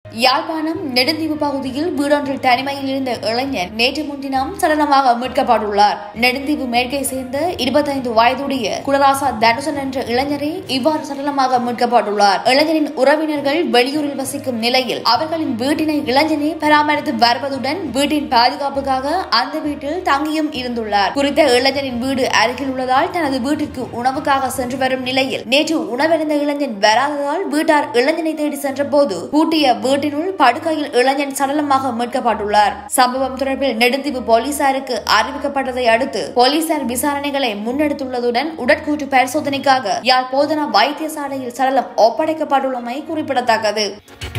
யாழ்ப்பாணம் நெடுந்தீவு பகுதியில் வீடொன்றில் தனிமையில் இருந்த இளைஞர் நேற்று முன்தினம் சடலமாக மீட்கப்பட்டுள்ளார் நெடுந்தீவு மேற்கை சேர்ந்த இருபத்தைந்து வயதுடைய குடராசா தனுசன் என்ற இளைஞரே இவ்வாறு சடலமாக மீட்கப்பட்டுள்ளார் இளைஞரின் உறவினர்கள் வெளியூரில் வசிக்கும் நிலையில் அவர்களின் வீட்டினை இளைஞனே பராமரித்து வருவதுடன் வீட்டின் பாதுகாப்புக்காக அந்த வீட்டில் தங்கியும் இருந்துள்ளார் குறித்த இளைஞரின் வீடு அருகில் உள்ளதால் தனது வீட்டிற்கு உணவுக்காக சென்று வரும் நிலையில் நேற்று உணவருந்த இளைஞன் வராததால் வீட்டார் இளைஞனை தேடி சென்ற போது பூட்டிய வீட்டினுள் படுக்கையில் இளைஞன் சடலமாக மீட்கப்பட்டுள்ளார் சம்பவம் தொடர்பில் நெடுந்தீவு போலீசாருக்கு அறிவிக்கப்பட்டதை அடுத்து போலீசார் விசாரணைகளை முன்னெடுத்துள்ளதுடன் உடற்கூற்று பரிசோதனைக்காக யாழ் போதனா வைத்தியசாலையில் சடலம் ஒப்படைக்கப்பட்டுள்ளமை குறிப்பிடத்தக்கது